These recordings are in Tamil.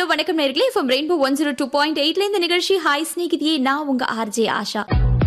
வணக்கம் நேர்களே from rainbow one zero two point எயிட்ல இந்த நிகழ்ச்சி ஹாய் ஸ்நேகிதியே நான் உங்க ஆர்ஜே ஆஷா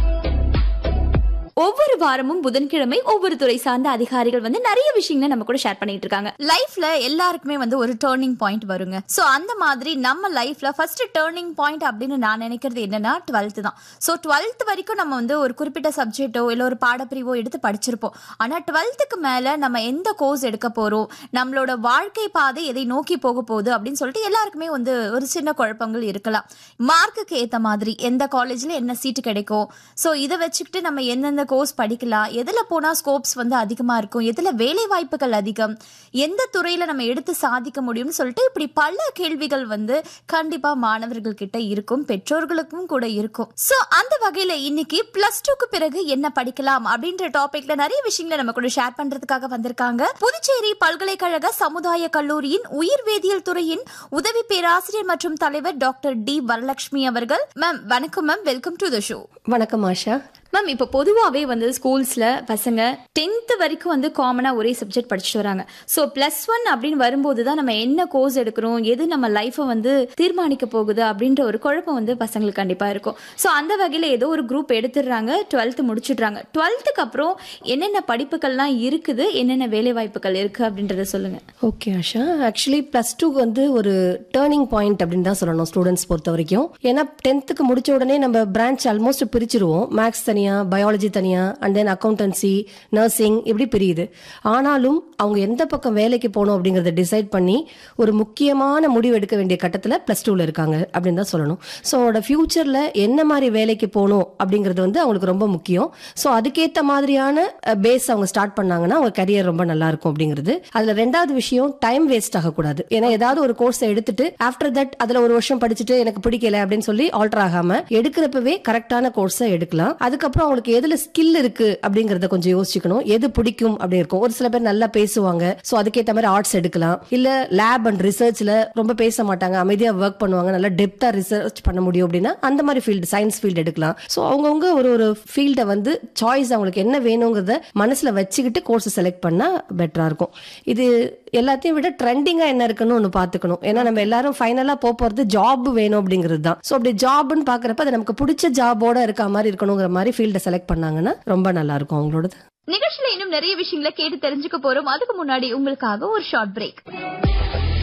ஒவ்வொரு வாரமும் புதன்கிழமை ஒவ்வொரு துறை சார்ந்த அதிகாரிகள் வந்து நிறைய விஷயங்களை நம்ம கூட ஷேர் பண்ணிட்டு இருக்காங்க லைஃப்ல எல்லாருக்குமே வந்து ஒரு டேர்னிங் பாயிண்ட் வருங்க சோ அந்த மாதிரி நம்ம லைஃப்ல ஃபர்ஸ்ட் டேர்னிங் பாயிண்ட் அப்படின்னு நான் நினைக்கிறது என்னன்னா டுவெல்த் தான் சோ டுவெல்த் வரைக்கும் நம்ம வந்து ஒரு குறிப்பிட்ட சப்ஜெக்டோ இல்ல ஒரு பாடப்பிரிவோ எடுத்து படிச்சிருப்போம் ஆனா டுவெல்த்துக்கு மேல நம்ம எந்த கோர்ஸ் எடுக்க போறோம் நம்மளோட வாழ்க்கை பாதை எதை நோக்கி போக போகுது அப்படின்னு சொல்லிட்டு எல்லாருக்குமே வந்து ஒரு சின்ன குழப்பங்கள் இருக்கலாம் மார்க்குக்கு ஏத்த மாதிரி எந்த காலேஜ்ல என்ன சீட்டு கிடைக்கும் சோ இதை வச்சுக்கிட்டு நம்ம எந்தெந்த கோர்ஸ் படிக்கலாம் எதுல போனா ஸ்கோப்ஸ் வந்து அதிகமா இருக்கும் எதுல வேலை வாய்ப்புகள் அதிகம் எந்த துறையில நம்ம எடுத்து சாதிக்க முடியும்னு சொல்லிட்டு இப்படி பல கேள்விகள் வந்து கண்டிப்பா மாணவர்கள் கிட்ட இருக்கும் பெற்றோர்களுக்கும் கூட இருக்கும் சோ அந்த வகையில இன்னைக்கு பிளஸ் டூக்கு பிறகு என்ன படிக்கலாம் அப்படின்ற டாபிக்ல நிறைய விஷயங்களை நம்ம கூட ஷேர் பண்றதுக்காக வந்திருக்காங்க புதுச்சேரி பல்கலைக்கழக சமுதாய கல்லூரியின் உயிர் வேதியியல் துறையின் உதவி பேராசிரியர் மற்றும் தலைவர் டாக்டர் டி வரலட்சுமி அவர்கள் மேம் வணக்கம் ma'am welcome to the show வணக்கம் ஆஷா மேம் இப்போ பொதுவாகவே வந்து ஸ்கூல்ஸில் பசங்க டென்த்து வரைக்கும் வந்து காமனாக ஒரே சப்ஜெக்ட் படிச்சுட்டு வராங்க ஸோ ப்ளஸ் ஒன் அப்படின்னு வரும்போது தான் நம்ம என்ன கோர்ஸ் எடுக்கிறோம் எது நம்ம லைஃப்பை வந்து தீர்மானிக்க போகுது அப்படின்ற ஒரு குழப்பம் வந்து பசங்களுக்கு கண்டிப்பாக இருக்கும் ஸோ அந்த வகையில் ஏதோ ஒரு குரூப் எடுத்துடுறாங்க டுவெல்த்து முடிச்சிடுறாங்க டுவெல்த்துக்கு அப்புறம் என்னென்ன படிப்புகள்லாம் இருக்குது என்னென்ன வேலை வாய்ப்புகள் இருக்குது அப்படின்றத சொல்லுங்கள் okay Asha actually plus two வந்து ஒரு டேர்னிங் பாயிண்ட் அப்படின்னு தான் சொல்லணும் ஸ்டூடெண்ட்ஸ் பொறுத்த வரைக்கும் ஏன்னா டென்த்துக்கு முடிச்ச உடனே நம்ம பிரான்ச் ஆல்மோஸ்ட் பிரிச்சிருவோம் மேக்ஸ் தனியா பயாலஜி தனியா அண்ட் தென் அக்கௌண்டன்சி நர்சிங் இப்படி பிரியுது ஆனாலும் அவங்க எந்த பக்கம் வேலைக்கு போகணும் அப்படிங்கறத டிசைட் பண்ணி ஒரு முக்கியமான முடிவு எடுக்க வேண்டிய கட்டத்தில் ப்ளஸ் டூவில் இருக்காங்க அப்படின்னு தான் சொல்லணும் ஸோ அவங்களோட ஃபியூச்சரில் என்ன மாதிரி வேலைக்கு போகணும் அப்படிங்கிறது வந்து அவங்களுக்கு ரொம்ப முக்கியம் ஸோ அதுக்கேற்ற மாதிரியான பேஸ் அவங்க ஸ்டார்ட் பண்ணாங்கன்னா அவங்க கரியர் ரொம்ப நல்லா இருக்கும் அப்படிங்கிறது அதுல ரெண்டாவது விஷயம் டைம் வேஸ்ட் ஆகக்கூடாது ஏன்னா ஏதாவது ஒரு கோர்ஸை எடுத்துட்டு ஆஃப்டர் தட் அதுல ஒரு வருஷம் படிச்சுட்டு எனக்கு பிடிக்கல அப்படின்னு சொல்லி ஆல்டர் ஆகாம எடுக்கிறப்பவே கரெக்டான கோர்ஸை எடுக்கலாம் அதுக்கப்புறம் அவங்களுக்கு எதுல ஸ்கில் இருக்கு அப்படிங்கறத கொஞ்சம் யோசிச்சுக்கணும் எது பிடிக்கும் அப்படி இருக்கும் ஒரு சில பேர் நல்லா பேசுவாங்க சோ அதுக்கேற்ற மாதிரி ஆர்ட்ஸ் எடுக்கலாம் இல்ல லேப் அண்ட் ரிசர்ச்ல ரொம்ப பேச மாட்டாங்க அமைதியா ஒர்க் பண்ணுவாங்க நல்லா டெப்தா ரிசர்ச் பண்ண முடியும் அப்படின்னா அந்த மாதிரி ஃபீல்டு சயின்ஸ் ஃபீல்டு எடுக்கலாம் சோ அவங்கவுங்க ஒரு ஒரு ஃபீல்டை வந்து சாய்ஸ் அவங்களுக்கு என்ன வேணுங்கிறத மனசுல வச்சுக்கிட்டு கோர்ஸ் செலக்ட் பண்ணா பெட்டரா இருக்கும் இது எல்லாத்தையும் விட ட்ரெண்டிங்கா என்ன இருக்குன்னு ஒன்று பார்த்துக்கணும் ஏன்னா நம்ம எல்லாரும் ஃபைனலா போக போறது ஜாப் வேணும் அப்படிங்கிறது தான் ஸோ அப்படி ஜாப்னு பாக்குறப்ப அது நமக்கு பிடிச்ச ஜாபோட இருக்க மாதிரி இருக்கணுங்கிற மாதிரி ஃபீல்டை செலக்ட் பண்ணாங்கன்னா ரொம்ப நல்லா இருக்கும் அவங்களோடது நிகழ்ச்சியில இன்னும் நிறைய விஷயங்களை கேட்டு தெரிஞ்சுக்க போறோம் அதுக்கு முன்னாடி உங்களுக்காக ஒரு ஷார்ட் பிரேக்